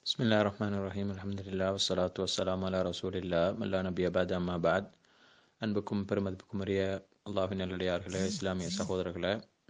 بسم الله الرحمن الرحيم الحمد لله والصلاة والسلام على رسول الله மல்லா நபி அபாத் அம்மா பாத் அன்புக்கும் பெருமதிப்புக்கும் உரிய அல்லாஹின் நல்லடியார்களே இஸ்லாமிய சகோதரர்களே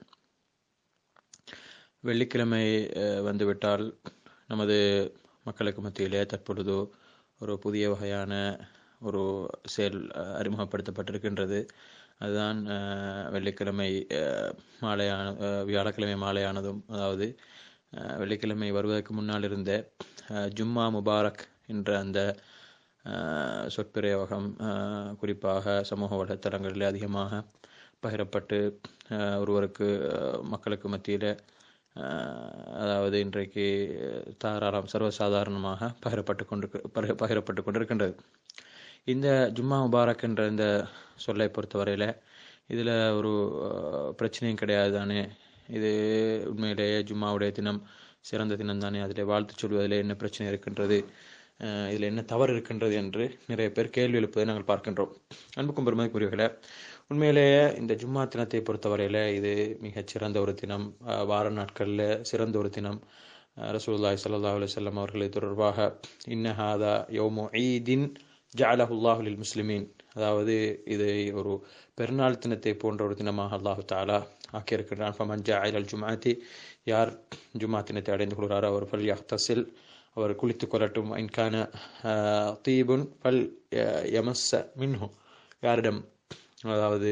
வெள்ளிக்கிழமை அஹ், வந்துவிட்டால் நமது மக்களுக்கு மத்தியிலே தற்பொழுது ஒரு புதிய வகையான ஒரு செயல் அஹ், அறிமுகப்படுத்தப்பட்டிருக்கின்றது அதுதான் அஹ், வெள்ளிக்கிழமை அஹ், மாலையான அஹ், வியாழக்கிழமை மாலையானதும் அதாவது அஹ், வெள்ளிக்கிழமை வருவதற்கு முன்னால் இருந்த அஹ், ஜும்மா முபாரக் என்ற அந்த அஹ், சொற்பிரயோகம் அஹ், குறிப்பாக சமூக வலைத்தளங்களில் அதிகமாக பகிரப்பட்டு அஹ், ஒருவருக்கு அஹ், மக்களுக்கு மத்தியில் அதாவது இன்றைக்கு தாராளம் சர்வசாதாரணமாக பகிரப்பட்டு கொண்டு பகிர- பகிரப்பட்டு கொண்டிருக்கின்றது இந்த ஜும்மா முபாரக் என்ற இந்த சொல்லை பொறுத்தவரையில் இதில் ஒரு அஹ், பிரச்சனையும் கிடையாது தானே இது உண்மையிலேயே ஜும்மாவுடைய தினம் சிறந்த தினம் தானே அதில் வாழ்த்து சொல்வதில் என்ன பிரச்சனை இருக்கின்றது அஹ், இதில் என்ன தவறு இருக்கின்றது என்று நிறைய பேர் கேள்வி எழுப்பதை நாங்கள் பார்க்கின்றோம் அன்புக்கும் பெருமதிக்குரியவர்களே உண்மையிலேயே இந்த ஜும்மா தினத்தை பொறுத்தவரையில் இது மிகச் சிறந்த ஒரு தினம் அஹ், வார நாட்களில் சிறந்த ஒரு தினம் அஹ், ரசூலுல்லாஹி ஸல்லல்லாஹு அலைஹி வஸல்லம் அவர்களை தொடர்பாக இன்னஹாதா யௌமு ஈதின் ஜஅலஹுல்லாஹு லில் முஸ்லிமீன் அதாவது இது ஒரு பெருநாள் தினத்தை போன்ற ஒரு தினமாக அல்லாஹு தாலா ஆக்கியிருக்கிறான் ஃபமன் ஜாயில் அல் ஜுமாத்தி யார் ஜும்மா தினத்தை அடைந்து கொள்கிறாரோ அவர் ஃபல் யஹ்தசில் அவர் குளித்துக் கொள்ளட்டும் இன்கான தீபுன் ஃபல் யமஸ்ஸ மின்ஹு யாரிடம் அதாவது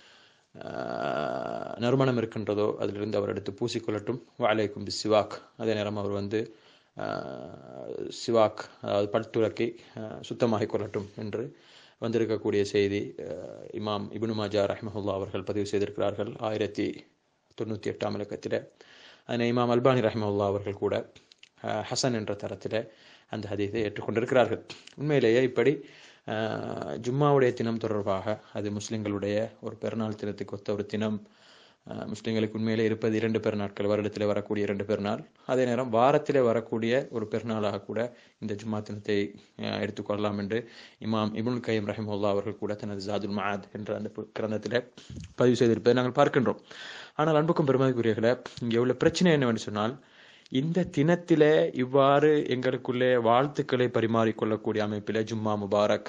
ஆஹ், நறுமணம் இருக்கின்றதோ அதிலிருந்து அவர் எடுத்து பூசிக்கொள்ளட்டும் வாழைக்கும் பி சிவாக் அதே நேரம் அவர் வந்து ஆஹ், சிவாக் அதாவது பல் துலக்கி ஆஹ், சுத்தமாகிக் கொள்ளட்டும் என்று வந்திருக்கக்கூடிய செய்தி ஆஹ், இமாம் இப்னு மாஜா ரஹ்மஹுல்லா அவர்கள் பதிவு செய்திருக்கிறார்கள் ஆயிரத்தி தொண்ணூற்றி எட்டாம் இலக்கத்தில் அதனை இமாம் அல்பானி ரஹ்மஹுல்லா அவர்கள் கூட ஆஹ், ஹசன் என்ற தரத்தில் அந்த ஹதீஸை ஏற்றுக்கொண்டிருக்கிறார்கள் உண்மையிலேயே இப்படி ஆஹ், ஜும்மாவுடைய தினம் தொடர்பாக அது முஸ்லிம்களுடைய ஒரு பெருநாள் தினத்துக்கு ஒத்த ஒரு தினம் ஆஹ், முஸ்லிம்களுக்கு உண்மையிலே இருப்பது இரண்டு பெருநாட்கள் வருடத்தில் வரக்கூடிய இரண்டு பெருநாள் அதே நேரம் வாரத்திலே வரக்கூடிய ஒரு பெருநாளாக கூட இந்த ஜும்மா தினத்தை ஆஹ், எடுத்துக்கொள்ளலாம் என்று இமாம் இபுல் கையம் ரஹிமுல்லா அவர்கள் கூட தனது ஜாதுல் மஆத் என்ற அந்த பு- கிரந்தத்தில் பதிவு செய்திருப்பதை நாங்கள் பார்க்கின்றோம் ஆனால் அன்புக்கும் பெருமதிக்குரியர்களே இங்கே உள்ள பிரச்சனை என்னவென்று சொன்னால் இந்த தினத்திலே இவ்வாறு எங்களுக்குள்ளே வாழ்த்துக்களை பரிமாறிக்கொள்ளக்கூடிய அமைப்பிலே ஜும்மா முபாரக்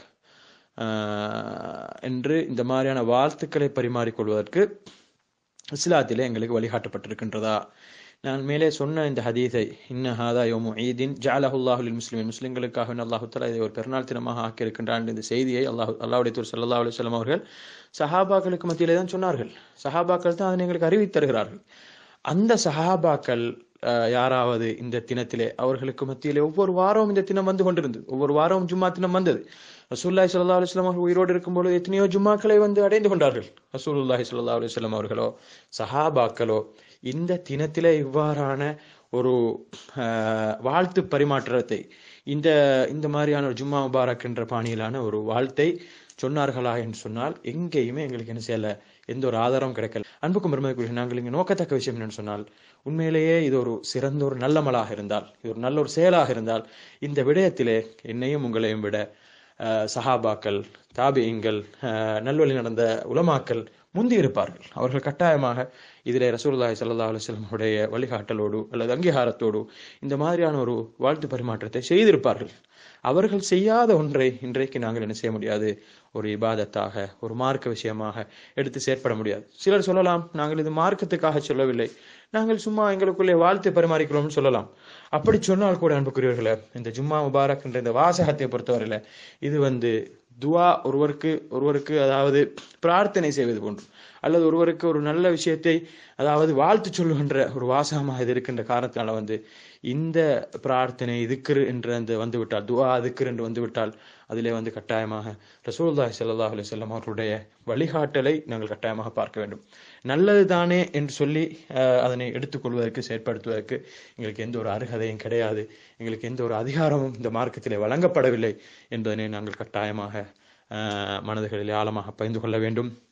ஆஹ், என்று இந்த மாதிரியான வாழ்த்துக்களை பரிமாறிக்கொள்வதற்கு இஸ்லாத்திலே எங்களுக்கு வழிகாட்டப்பட்டிருக்கின்றதா நான் மேலே சொன்ன இந்த ஹதீஸை இன்ன ஹாதா யோமு ஈதின் ஜாலஹுல்லாஹு லில் முஸ்லிமின் முஸ்லிம்களுக்காக அல்லாஹு தஆலா இதை ஒரு பெருநாள் தினமாக ஆக்கியிருக்கின்றான் இந்த செய்தியை அல்லாஹ் அல்லாஹ்வுடைய தூர் ஸல்லல்லாஹு அலைஹி வஸல்லம் அவர்கள் சஹாபாக்களுக்கு மத்தியிலே தான் சொன்னார்கள் சஹாபாக்கள் தான் அதனை எங்களுக்கு அறிவித்து தருகிறார்கள் அந்த சஹாபாக்கள் அஹ், யாராவது இந்த தினத்திலே அவர்களுக்கு மத்தியிலே ஒவ்வொரு வாரமும் இந்த தினம் வந்து கொண்டிருந்தது ஒவ்வொரு வாரமும் ஜும்மா தினம் வந்தது ரசூலுல்லாஹி ஸல்லல்லாஹு அலைஹி வஸல்லம் அவர்கள் உயிரோடு இருக்கும்போது எத்தனையோ ஜும்மாக்களை வந்து அடைந்து கொண்டார்கள் ரசூலுல்லாஹி ஸல்லல்லாஹு அலைஹி வஸல்லம் அவர்களோ சஹாபாக்களோ இந்த தினத்திலே இவ்வாறான ஒரு அஹ், வாழ்த்து பரிமாற்றத்தை இந்த இந்த மாதிரியான ஒரு ஜும்மா முபாரக் என்ற பாணியிலான ஒரு வாழ்த்தை சொன்னார்களா என்று சொன்னால் எங்கேயுமே எங்களுக்கு என்ன செய்யல எந்த ஒரு ஆதாரம் கிடைக்கல அன்புக்கும் பெருமதிக்குரிய நாங்கள் இங்கே நோக்கத்தக்க விஷயம் என்னன்னு சொன்னால் உண்மையிலேயே இது ஒரு சிறந்த ஒரு நல்லமலாக இருந்தால் இது ஒரு நல்ல ஒரு செயலாக இருந்தால் இந்த விடயத்திலே என்னையும் உங்களையும் விட அஹ், சஹாபாக்கள் தாபியங்கள் நல்வழி நடந்த உலமாக்கள் முந்தி இருப்பார்கள் அவர்கள் கட்டாயமாக இதிலே ரசூலுல்லாஹி ஸல்லல்லாஹு அலைஹி வஸல்லம் உடைய வழிகாட்டலோடு அல்லது அங்கீகாரத்தோடு இந்த மாதிரியான ஒரு வாழ்த்து பரிமாற்றத்தை செய்திருப்பார்கள் அவர்கள் செய்யாத ஒன்றை இன்றைக்கு நாங்கள் என்ன செய்ய முடியாது ஒரு இபாதத்தாக ஒரு மார்க்க விஷயமாக எடுத்து செயற்பட முடியாது சிலர் சொல்லலாம் நாங்கள் இது மார்க்கத்துக்காக சொல்லவில்லை நாங்கள் சும்மா எங்களுக்குள்ளே வாழ்த்து பரிமாறிக்கிறோம்னு சொல்லலாம் அப்படி சொன்னால் கூட அன்புக்குரியவர்களே இந்த ஜும்மா முபாரக் என்ற இந்த வாசகத்தை பொறுத்தவரையில இது வந்து துவா ஒருவருக்கு ஒருவருக்கு அதாவது பிரார்த்தனை செய்வது போன்று அல்லது ஒருவருக்கு ஒரு நல்ல விஷயத்தை அதாவது வாழ்த்து சொல்லுகின்ற ஒரு வாசகமாக இது இருக்கின்ற காரணத்தினால வந்து இந்த பிரார்த்தனை இதுக்குரு என்று அந்த வந்துவிட்டால் துவா அதுக்குரு என்று வந்துவிட்டால் அதிலே வந்து கட்டாயமாக ரசூலுல்லாஹி ஸல்லல்லாஹு அலைஹி வஸல்லம் அவர்களுடைய வழிகாட்டலை நாங்கள் கட்டாயமாக பார்க்க வேண்டும் நல்லது தானே என்று சொல்லி அஹ், அதனை எடுத்துக்கொள்வதற்கு செயற்படுத்துவதற்கு எங்களுக்கு எந்த ஒரு அருகதையும் கிடையாது எங்களுக்கு எந்த ஒரு அதிகாரமும் இந்த மார்க்கத்திலே வழங்கப்படவில்லை என்பதனை நாங்கள் கட்டாயமாக அஹ், மனதுகளிலே ஆழமாக பயந்து கொள்ள வேண்டும்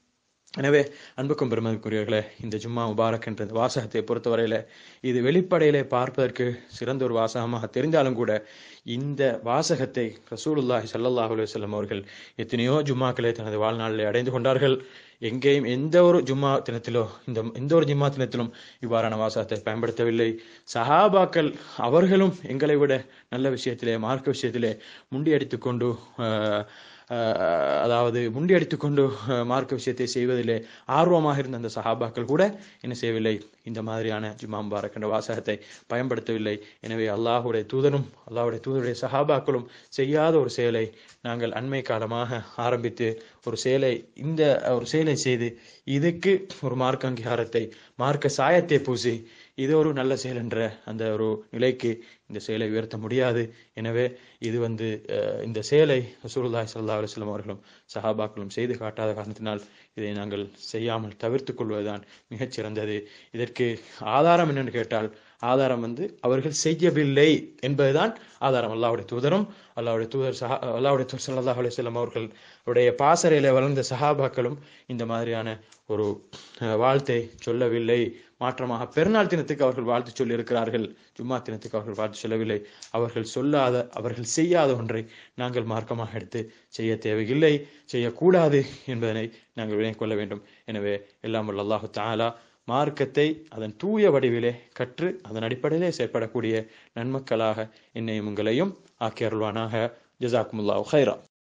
எனவே அன்புக்கும் பெருமதிக்குரியவர்களே இந்த ஜும்மா முபாரக் என்ற இந்த வாசகத்தை பொறுத்தவரையில இது வெளிப்படையிலே பார்ப்பதற்கு சிறந்த ஒரு வாசகமாக தெரிந்தாலும் கூட இந்த வாசகத்தை ரசூலுல்லாஹி ஸல்லல்லாஹு அலைஹி வஸல்லம் அவர்கள் எத்தனையோ ஜும்மாக்களை தனது வாழ்நாளில் அடைந்து கொண்டார்கள் எங்கேயும் எந்த ஒரு ஜும்மா தினத்திலோ இந்த எந்த ஒரு ஜும்மா தினத்திலும் இவ்வாறான வாசகத்தை பயன்படுத்தவில்லை சஹாபாக்கள் அவர்களும் எங்களை விட நல்ல விஷயத்திலே மார்க்க விஷயத்திலே முண்டியடித்துக் கொண்டு ஆஹ், ஆஹ், அதாவது முண்டியடித்துக் கொண்டு ஆஹ், மார்க்க விஷயத்தை செய்வதிலே ஆர்வமாக இருந்த அந்த சஹாபாக்கள் கூட என்ன செய்யவில்லை இந்த மாதிரியான ஜும்மா முபாரக் என்ற வாசகத்தை பயன்படுத்தவில்லை எனவே அல்லாஹுடைய தூதரும் அல்லாஹுடைய தூதருடைய சஹாபாக்களும் செய்யாத ஒரு செயலை நாங்கள் அண்மை காலமாக ஆரம்பித்து ஒரு செயலை இந்த ஒரு செயலை செய்து இதுக்கு ஒரு மார்க்க அங்கீகாரத்தை மார்க்க சாயத்தை பூசி இது ஒரு நல்ல செயல் என்ற அந்த ஒரு நிலைக்கு இந்த செயலை உயர்த்த முடியாது எனவே இது வந்து அஹ், இந்த செயலை ரசூலுல்லாஹி ஸல்லல்லாஹு அலைஹி வஸல்லம் அவர்களும் சஹாபாக்களும் செய்து காட்டாத காரணத்தினால் இதை நாங்கள் செய்யாமல் தவிர்த்துக் கொள்வதுதான் மிகச் சிறந்தது இதற்கு ஆதாரம் என்னன்னு கேட்டால் ஆதாரம் வந்து அவர்கள் செய்யவில்லை என்பதுதான் ஆதாரம் அல்லாஹ்வுடைய தூதரும் அல்லாஹ்வுடைய தூதர் சஹா அல்லாஹ்வுடைய தூதர் ஸல்லல்லாஹு அலைஹி வஸல்லம் அவர்கள் உடைய பாசறையில வளர்ந்த சஹாபாக்களும் இந்த மாதிரியான ஒரு அஹ், வாழ்த்தை சொல்லவில்லை மாற்றமாக பெருநாள் தினத்துக்கு அவர்கள் வாழ்த்து சொல்லி இருக்கிறார்கள் ஜும்மா தினத்துக்கு அவர்கள் வாழ்த்து சொல்லவில்லை அவர்கள் சொல்லாத அவர்கள் செய்யாத ஒன்றை நாங்கள் மார்க்கமாக எடுத்து செய்ய தேவையில்லை செய்யக்கூடாது என்பதனை நாங்கள் விளங்கிக் கொள்ள வேண்டும் எனவே எல்லாம் வல்ல அல்லாஹு தஆலா மார்க்கத்தை அதன் தூய வடிவிலே கற்று அதன் அடிப்படையிலே செயற்படக்கூடிய நன்மக்களாக என்னையும் உங்களையும் ஆக்கி அருள்வானாக ஜசாக்குமுல்லாஹு ஹைரா